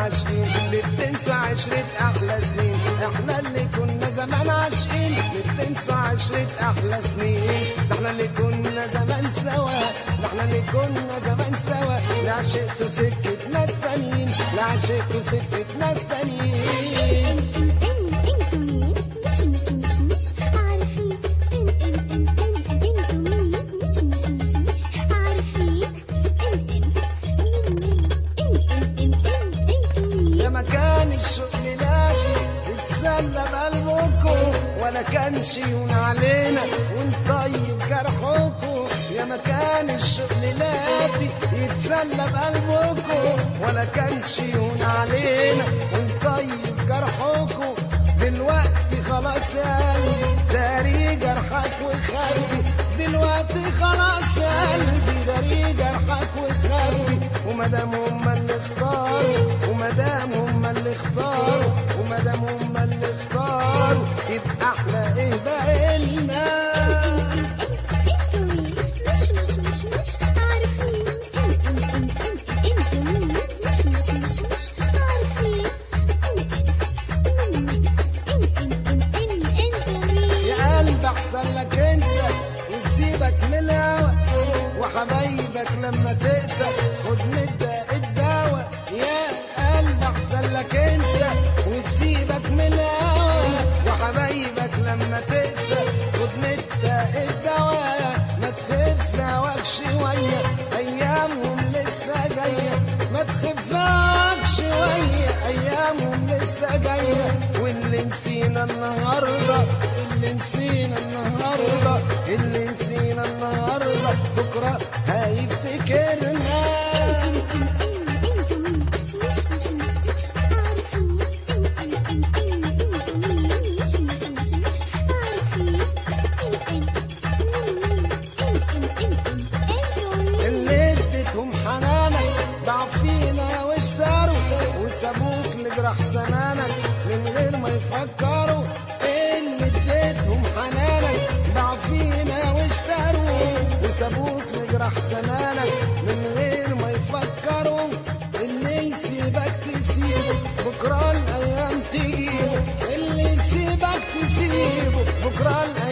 عاشقين اللي بتنسى عشرة أحلى سنين احنا اللي كنا زمان عاشقين اللي بتنسى عشرة أحلى سنين ده احنا اللي كنا زمان سوا ده احنا اللي كنا زمان سوا لا عشقتوا سكة ناس تانيين لا عشقتوا سكة ناس تانيين انتوا مين مش مش مش مش عارفين ان ان ان ان انتوا مين مش مش مش مش عارفين ان ان مين مين ان ان ان ان انتوا مين يا مكان الشوق ليلاتي اتسلى بقلبكم ولا كان شيون علينا ونطيب جرحكم يا مكان الشوق ليلاتي يتسلى بقلبكم ولا كان شيون علينا ونطيب جرحكم دلوقتي خلاص يا قلبي داري جرحك وخبي دلوقتي خلاص يا قلبي داري جرحك وخبي ومادام هما اللي اختاروا ومادام هما اللي اختاروا ومادام هما اللي اختاروا يبقى احلى ايه بقى لنا انتوا مين مش مش مش مش عارفين ان ان ان ان انتوا مين مش مش مش مش عارفين ان ان مين ان ان ان ان انتوا مين يا قلب احسن لك انسى وسيبك من الهوى وحبايبك لما تقسى خد مدة الدواء يا قلب احسن لك انسى وسيبك من الهوى وحبايبك لما تقسى خد مدة الدواء ما تخف هواك شوية ايامهم لسه جاية ما تخفاك شوية ايامهم لسه جاية واللي نسينا النهاردة اللي نسينا النهاردة اللي نسينا النهاردة بكرة هيفتكرنا انتوا مين مش مش مش مش عارفين ان ان ان ان انتوا مين مش مش مش مش عارفين ان ان مين ان ان ان ان انتوا مين اللي اديتهم حنانك ضعفينا واشتروا وسابوك لجرح زمانك من غير ما يفكروا اللي اديتهم حنانك ضعفينا واشتروا وسابوك لجرح زمانك من غير ما يفكروا اللي يسيبك تسيبه بكره الايام تجيبه اللي يسيبك تسيبه بكره الايام